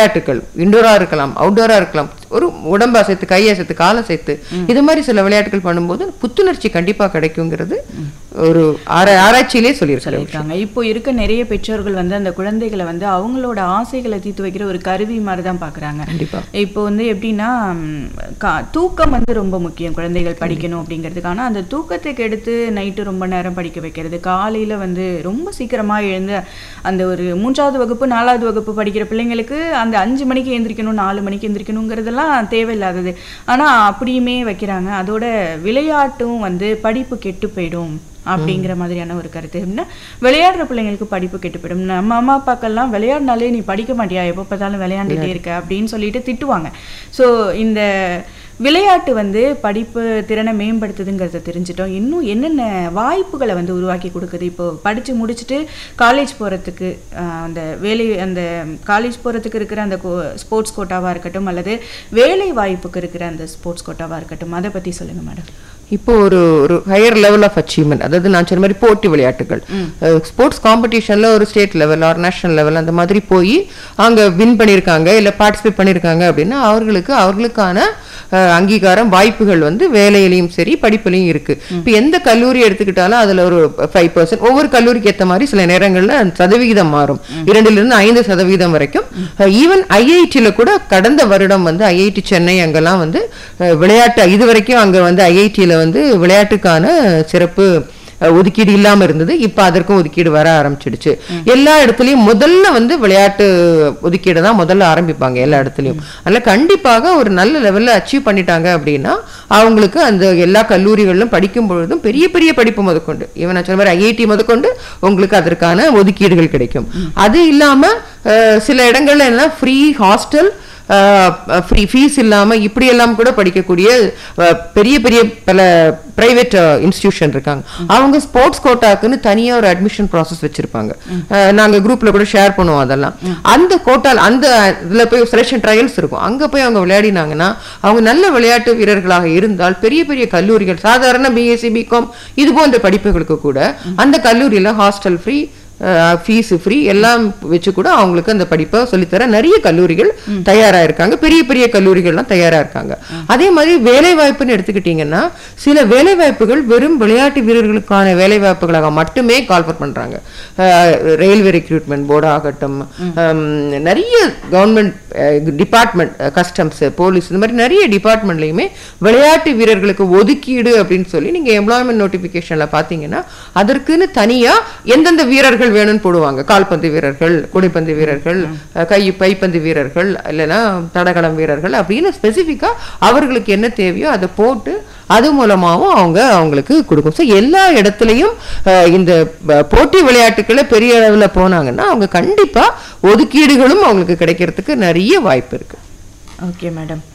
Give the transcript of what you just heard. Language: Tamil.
விளையாட்டுகள் இண்டோரா இருக்கலாம் அவுட்டோரா இருக்கலாம் ஒரு உடம்பு அசைத்து கை அசைத்து காலை அசைத்து இது மாதிரி சில விளையாட்டுகள் பண்ணும்போது புத்துணர்ச்சி கண்டிப்பா கிடைக்குங்கிறது ஒரு ஆரா ஆராய்ச்சியிலே சொல்லியிருக்காங்க சொல்லியிருக்காங்க இப்போ இருக்க நிறைய பெற்றோர்கள் வந்து அந்த குழந்தைகளை வந்து அவங்களோட ஆசைகளை தீர்த்து வைக்கிற ஒரு கருவி மாதிரி தான் பார்க்குறாங்க கண்டிப்பா இப்போ வந்து எப்படின்னா ம், கா- தூக்கம் வந்து ரொம்ப முக்கியம் குழந்தைகள் படிக்கணும் அப்படிங்கிறதுக்கான அந்த தூக்கத்தை கெடுத்து நைட்டு ரொம்ப நேரம் படிக்க வைக்கிறது காலையில வந்து ரொம்ப சீக்கிரமா எழுந்து அந்த ஒரு மூன்றாவது வகுப்பு நாலாவது வகுப்பு படிக்கிற பிள்ளைங்களுக்கு அந்த அஞ்சு மணிக்கு எந்திரிக்கணும் நாலு மணிக்கு எந்திரிக்கணுங்கிறதெல்லாம் தேவையில்லாதது ஆனா அப்படியுமே வைக்கிறாங்க அதோட விளையாட்டும் வந்து படிப்பு கெட்டு போயிடும் அப்படிங்கிற மாதிரியான ஒரு கருத்து எப்படின்னா விளையாடுற பிள்ளைங்களுக்கு படிப்பு கெட்டு போயிடும் நம்ம அம்மா அப்பாக்கெல்லாம் விளையாடினாலே நீ படிக்க மாட்டியா எப்போ பார்த்தாலும் விளையாண்டுட்டே இருக்க அப்படின்னு சொல்லிட்டு திட்டுவாங்க ஸோ இந்த விளையாட்டு வந்து படிப்பு திறனை மேம்படுத்துதுங்கிறத தெரிஞ்சிட்டோம் இன்னும் என்னென்ன வாய்ப்புகளை வந்து உருவாக்கி கொடுக்குது இப்போ படித்து முடிச்சுட்டு காலேஜ் போகிறதுக்கு அந்த வேலை அந்த காலேஜ் போகிறதுக்கு இருக்கிற அந்த ஸ்போர்ட்ஸ் கோட்டாவாக இருக்கட்டும் அல்லது வேலை வாய்ப்புக்கு இருக்கிற அந்த ஸ்போர்ட்ஸ் கோட்டாவாக இருக்கட்டும் அதை பற்றி சொல்லுங்கள் மேடம் இப்போ ஒரு ஒரு ஹையர் லெவல் ஆஃப் அச்சீவ்மெண்ட் அதாவது நான் சொன்ன மாதிரி போட்டி விளையாட்டுகள் ஸ்போர்ட்ஸ் காம்படிஷன்ல ஒரு state level or national level அந்த மாதிரி போய் அங்க வின் பண்ணியிருக்காங்க இல்ல பார்ட்டிசிபேட் பண்ணியிருக்காங்க அப்படின்னா அவர்களுக்கு அவர்களுக்கான அஹ், அங்கீகாரம் வாய்ப்புகள் வந்து வேலையிலையும் சரி படிப்புலையும் இருக்கு இப்போ எந்த கல்லூரி எடுத்துக்கிட்டாலும் அதுல ஒரு ஃபைவ் பர்சன்ட் ஒவ்வொரு கல்லூரிக்கு ஏத்த மாதிரி சில நேரங்கள்ல அந்த சதவிகிதம் மாறும் இரண்டுல இருந்து ஐந்து சதவீதம் வரைக்கும் ஈவன் ஐஐடியில கூட கடந்த வருடம் வந்து ஐஐடி சென்னை அங்கெல்லாம் வந்து அஹ், விளையாட்டு இது வரைக்கும் அங்க வந்து ஐஐடியில வந்து விளையாட்டுக்கான சிறப்பு அஹ், ஒதுக்கீடு இல்லாம இருந்தது இப்ப அதற்கும் ஒதுக்கீடு வர ஆரம்பிச்சிடுச்சு எல்லா இடத்துலயும் முதல்ல வந்து விளையாட்டு ஒதுக்கீடு தான் முதல்ல ஆரம்பிப்பாங்க எல்லா இடத்துலயும் அதனால கண்டிப்பாக ஒரு நல்ல லெவல்ல அச்சீவ் பண்ணிட்டாங்க அப்படின்னா அவங்களுக்கு அந்த எல்லா கல்லூரிகளிலும் படிக்கும் பொழுதும் பெரிய பெரிய படிப்பு முதற்கொண்டு ஈவன் நான் சொன்ன மாதிரி ஐஐடி முதற்கொண்டு உங்களுக்கு அதற்கான ஒதுக்கீடுகள் கிடைக்கும் அது இல்லாம அஹ், சில இடங்கள்ல என்ன ஃப்ரீ ஹாஸ்டல் ஃப்ரீ ஃபீஸ் இல்லாம இப்படி எல்லாம் கூட படிக்கக்கூடிய அஹ், பெரிய பெரிய பல பிரைவேட் இன்ஸ்டிடியூஷன் இருக்காங்க அவங்க ஸ்போர்ட்ஸ் கோட்டாக்குன்னு தனியா ஒரு அட்மிஷன் ப்ராசஸ் வச்சிருப்பாங்க அஹ், நாங்க குரூப்ல கூட ஷேர் பண்ணுவோம் அதெல்லாம் அந்த கோட்டால் அந்த இதுல போய் செலெக்ஷன் ட்ரையல்ஸ் இருக்கும் அங்க போய் அவங்க விளையாடினாங்கன்னா அவங்க நல்ல விளையாட்டு வீரர்களாக இருந்தால் பெரிய பெரிய கல்லூரிகள் சாதாரண பிஎஸ்சி பிகாம் இது போன்ற படிப்புகளுக்கு கூட அந்த கல்லூரியில ஹாஸ்டல் ஃப்ரீ ஃபீஸ் ஃப்ரீ எல்லாம் வச்சு கூட அவங்களுக்கு அந்த படிப்பை சொல்லித்தர நிறைய கல்லூரிகள் தயாரா இருக்காங்க பெரிய பெரிய கல்லூரிகள்லாம் தயாரா இருக்காங்க அதே மாதிரி வேலை வாய்ப்புன்னு எடுத்துக்கிட்டீங்கன்னா சில வேலை வாய்ப்புகள் வெறும் விளையாட்டு வீரர்களுக்கான வேலை வாய்ப்புகளாக மட்டுமே கால்ஃபர் பண்றாங்க ரயில்வே ரெக்ரூட்மெண்ட் போர்டு ஆகட்டும் ஹம், நிறைய கவர்மெண்ட் டிபார்ட்மெண்ட் கஸ்டம்ஸ் போலீஸ் இந்த மாதிரி நிறைய டிபார்ட்மெண்ட்லயுமே விளையாட்டு வீரர்களுக்கு ஒதுக்கீடு அப்படின்னு சொல்லி நீங்க எம்ப்ளாய்மெண்ட் நோட்டிபிகேஷன்ல பாத்தீங்கன்னா அதற்குன்னு தனியா எந்தெந்த வீரர்கள் வேணும்னு போடுவாங்க கால்பந்து வீரர்கள் கூடைப்பந்து வீரர்கள் அஹ், கை பைப்பந்து வீரர்கள் இல்லைன்னா தடகளம் வீரர்கள் அப்படின்னு ஸ்பெசிஃபிக்கா அவர்களுக்கு என்ன தேவையோ அதை போட்டு அது மூலமாவும் அவங்க அவங்களுக்கு கொடுக்கும் ஸோ எல்லா இடத்துலையும் அஹ், இந்த ப- போட்டி விளையாட்டுக்களை பெரிய அளவுல போனாங்கன்னா அவங்க கண்டிப்பா ஒதுக்கீடுகளும் அவங்களுக்கு கிடைக்கிறதுக்கு நிறைய வாய்ப்பு இருக்கு ஓகே மேடம்